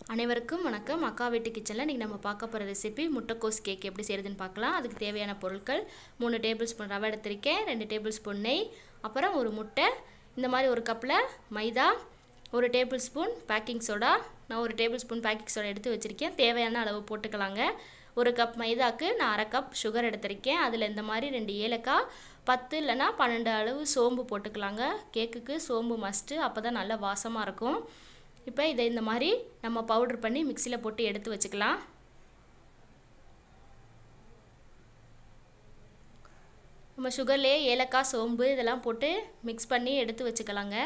அனைவருக்கும் வணக்கம் அக்கா வீட்டு கிச்சனில் இன்றைக்கி நம்ம பார்க்க போகிற ரெசிபி முட்டைக்கோஸ் கேக் எப்படி செய்கிறதுன்னு பார்க்கலாம் அதுக்கு தேவையான பொருட்கள் மூணு டேபிள் ஸ்பூன் ரவை எடுத்திருக்கேன் ரெண்டு டேபிள் ஸ்பூன் நெய் அப்புறம் ஒரு முட்டை இந்த மாதிரி ஒரு கப்பில் மைதா ஒரு டேபிள் ஸ்பூன் பேக்கிங் சோடா நான் ஒரு டேபிள் ஸ்பூன் பேக்கிங் சோடா எடுத்து வச்சுருக்கேன் தேவையான அளவு போட்டுக்கலாங்க ஒரு கப் மைதாக்கு நான் அரை கப் சுகர் எடுத்திருக்கேன் அதில் இந்த மாதிரி ரெண்டு ஏலக்காய் பத்து இல்லைன்னா பன்னெண்டு அளவு சோம்பு போட்டுக்கலாங்க கேக்குக்கு சோம்பு மஸ்ட்டு அப்போ தான் நல்லா வாசமாக இருக்கும் இப்போ இதை இந்த மாதிரி நம்ம பவுட்ரு பண்ணி மிக்சியில் போட்டு எடுத்து வச்சுக்கலாம் நம்ம சுகர்லேயே ஏலக்காய் சோம்பு இதெல்லாம் போட்டு மிக்ஸ் பண்ணி எடுத்து வச்சுக்கலாங்க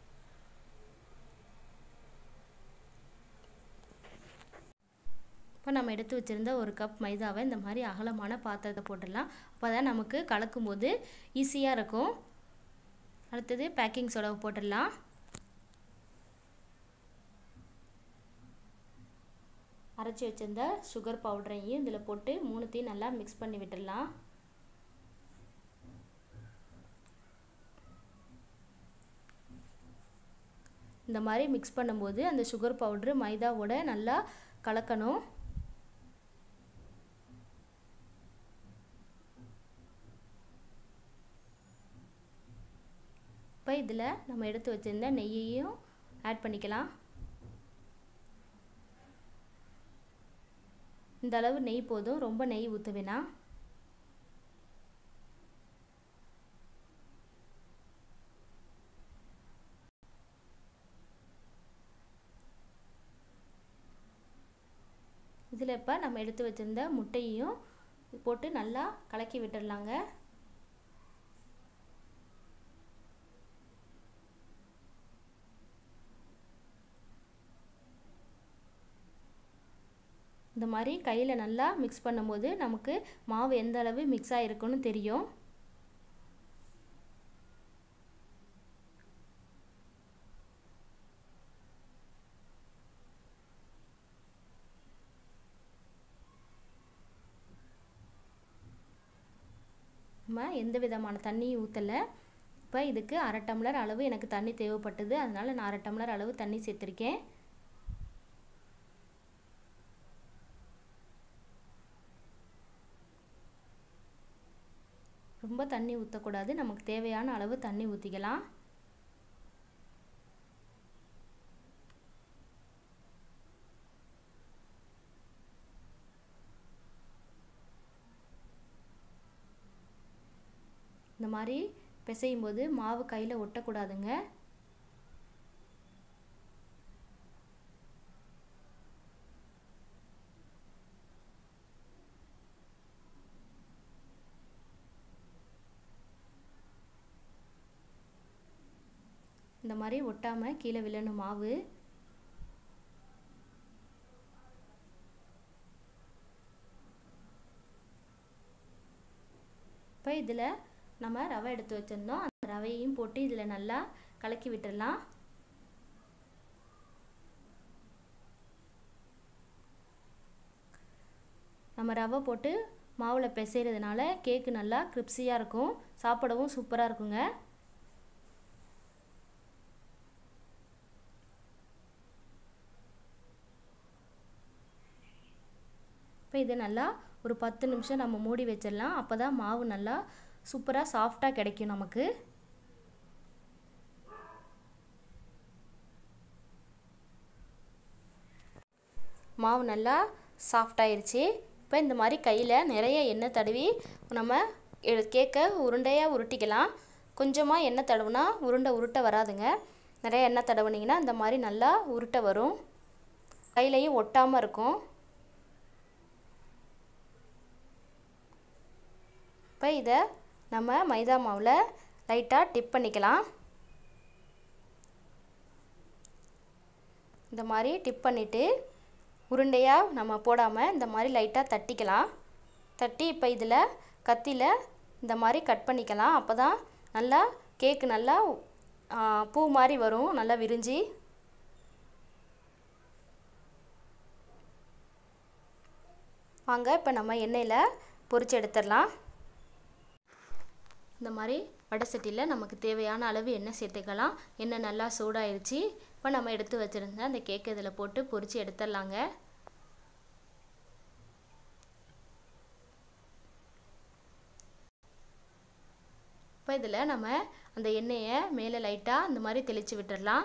இப்போ நம்ம எடுத்து வச்சுருந்த ஒரு கப் மைதாவை இந்த மாதிரி அகலமான பாத்திரத்தை போட்டுடலாம் அப்போ தான் நமக்கு கலக்கும் போது ஈஸியாக இருக்கும் அடுத்தது பேக்கிங் சோடாவை போட்டுடலாம் அரைச்சி வச்சிருந்த சுகர் பவுடரையும் இதில் போட்டு மூணுத்தையும் நல்லா மிக்ஸ் பண்ணி விட்டுடலாம் இந்த மாதிரி மிக்ஸ் பண்ணும்போது அந்த சுகர் பவுட்ரு மைதாவோட நல்லா கலக்கணும் இப்போ இதில் நம்ம எடுத்து வச்சுருந்த நெய்யையும் ஆட் பண்ணிக்கலாம் இந்த அளவு நெய் போதும் ரொம்ப நெய் ஊற்ற வேணாம் இதில் இப்போ நம்ம எடுத்து வச்சுருந்த முட்டையையும் போட்டு நல்லா கலக்கி விட்டுடலாங்க இந்த மாதிரி கையில் நல்லா மிக்ஸ் பண்ணும்போது நமக்கு மாவு எந்த அளவு மிக்ஸ் ஆகிருக்குன்னு தெரியும் நம்ம எந்த விதமான தண்ணியும் ஊற்றலை இப்போ இதுக்கு அரை டம்ளர் அளவு எனக்கு தண்ணி தேவைப்பட்டது அதனால் நான் அரை டம்ளர் அளவு தண்ணி சேர்த்துருக்கேன் ரொம்ப தண்ணி ஊற்றக்கூடாது நமக்கு தேவையான அளவு தண்ணி ஊற்றிக்கலாம் இந்த மாதிரி பிசையும் போது மாவு கையில் ஒட்டக்கூடாதுங்க இந்த மாதிரி ஒட்டாமல் கீழே விழணும் மாவு இப்போ இதில் நம்ம ரவை எடுத்து வச்சுருந்தோம் அந்த ரவையையும் போட்டு இதில் நல்லா கலக்கி விட்டுடலாம் நம்ம ரவை போட்டு மாவில் பிசைகிறதுனால கேக்கு நல்லா கிரிப்ஸியாக இருக்கும் சாப்பிடவும் சூப்பராக இருக்குங்க இப்போ இதை நல்லா ஒரு பத்து நிமிஷம் நம்ம மூடி வச்சிடலாம் அப்போ தான் மாவு நல்லா சூப்பராக சாஃப்டாக கிடைக்கும் நமக்கு மாவு நல்லா சாஃப்டாயிருச்சு இப்போ இந்த மாதிரி கையில் நிறைய எண்ணெய் தடவி நம்ம கேக்கை உருண்டையாக உருட்டிக்கலாம் கொஞ்சமாக எண்ணெய் தடவுனா உருண்டை உருட்ட வராதுங்க நிறைய எண்ணெய் தடவுனிங்கன்னா இந்த மாதிரி நல்லா உருட்ட வரும் கையிலையும் ஒட்டாமல் இருக்கும் இப்போ இதை நம்ம மைதா மாவில் லைட்டாக டிப் பண்ணிக்கலாம் இந்த மாதிரி டிப் பண்ணிவிட்டு உருண்டையாக நம்ம போடாமல் இந்த மாதிரி லைட்டாக தட்டிக்கலாம் தட்டி இப்போ இதில் கத்தியில் இந்த மாதிரி கட் பண்ணிக்கலாம் அப்போ தான் நல்லா கேக்கு நல்லா பூ மாதிரி வரும் நல்லா விரிஞ்சி வாங்க இப்போ நம்ம எண்ணெயில் பொரிச்சு எடுத்துடலாம் இந்த மாதிரி வடை சட்டியில் நமக்கு தேவையான அளவு எண்ணெய் சேர்த்துக்கலாம் எண்ணெய் நல்லா சூடாயிருச்சு இப்போ நம்ம எடுத்து வச்சுருந்த அந்த கேக் இதில் போட்டு பொரித்து எடுத்துடலாங்க இப்போ இதில் நம்ம அந்த எண்ணெயை மேலே லைட்டாக இந்த மாதிரி தெளித்து விட்டுடலாம்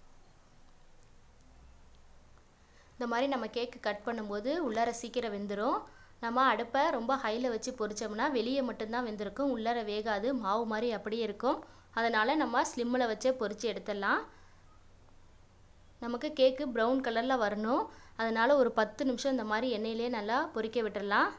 இந்த மாதிரி நம்ம கேக்கு கட் பண்ணும்போது உள்ளார சீக்கிரம் வெந்துடும் நம்ம அடுப்பை ரொம்ப ஹையில் வச்சு பொரிச்சோம்னா வெளியே மட்டும்தான் வெந்திருக்கும் உள்ளார வேகாது மாவு மாதிரி அப்படியே இருக்கும் அதனால் நம்ம ஸ்லிம்மில் வச்சே பொரித்து எடுத்துடலாம் நமக்கு கேக்கு ப்ரௌன் கலரில் வரணும் அதனால் ஒரு பத்து நிமிஷம் இந்த மாதிரி எண்ணெயிலே நல்லா பொரிக்க விட்டுடலாம்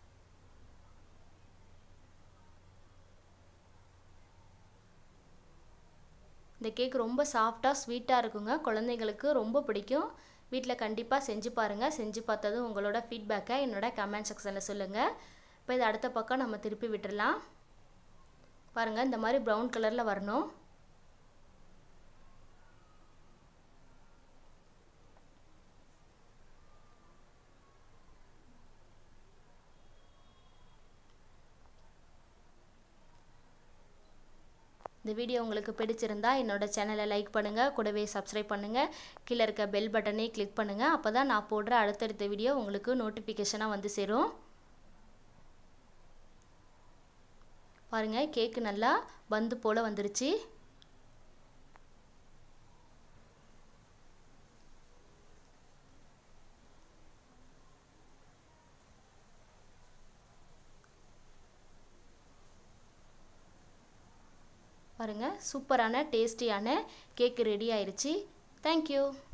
இந்த கேக் ரொம்ப சாஃப்டாக ஸ்வீட்டாக இருக்குங்க குழந்தைங்களுக்கு ரொம்ப பிடிக்கும் வீட்டில் கண்டிப்பாக செஞ்சு பாருங்கள் செஞ்சு பார்த்ததும் உங்களோட ஃபீட்பேக்கை என்னோட கமெண்ட் செக்ஷனில் சொல்லுங்கள் இப்போ இது அடுத்த பக்கம் நம்ம திருப்பி விட்டுடலாம் பாருங்கள் இந்த மாதிரி ப்ரௌன் கலரில் வரணும் இந்த வீடியோ உங்களுக்கு பிடிச்சிருந்தா என்னோட சேனலை லைக் பண்ணுங்கள் கூடவே சப்ஸ்கிரைப் பண்ணுங்கள் கீழே இருக்க பெல் பட்டனை கிளிக் பண்ணுங்கள் அப்போ தான் நான் போடுற அடுத்தடுத்த வீடியோ உங்களுக்கு நோட்டிஃபிகேஷனாக வந்து சேரும் பாருங்கள் கேக்கு நல்லா பந்து போல் வந்துருச்சு பாருங்கள் சூப்பரான டேஸ்டியான கேக்கு ரெடி ஆயிடுச்சு தேங்க்யூ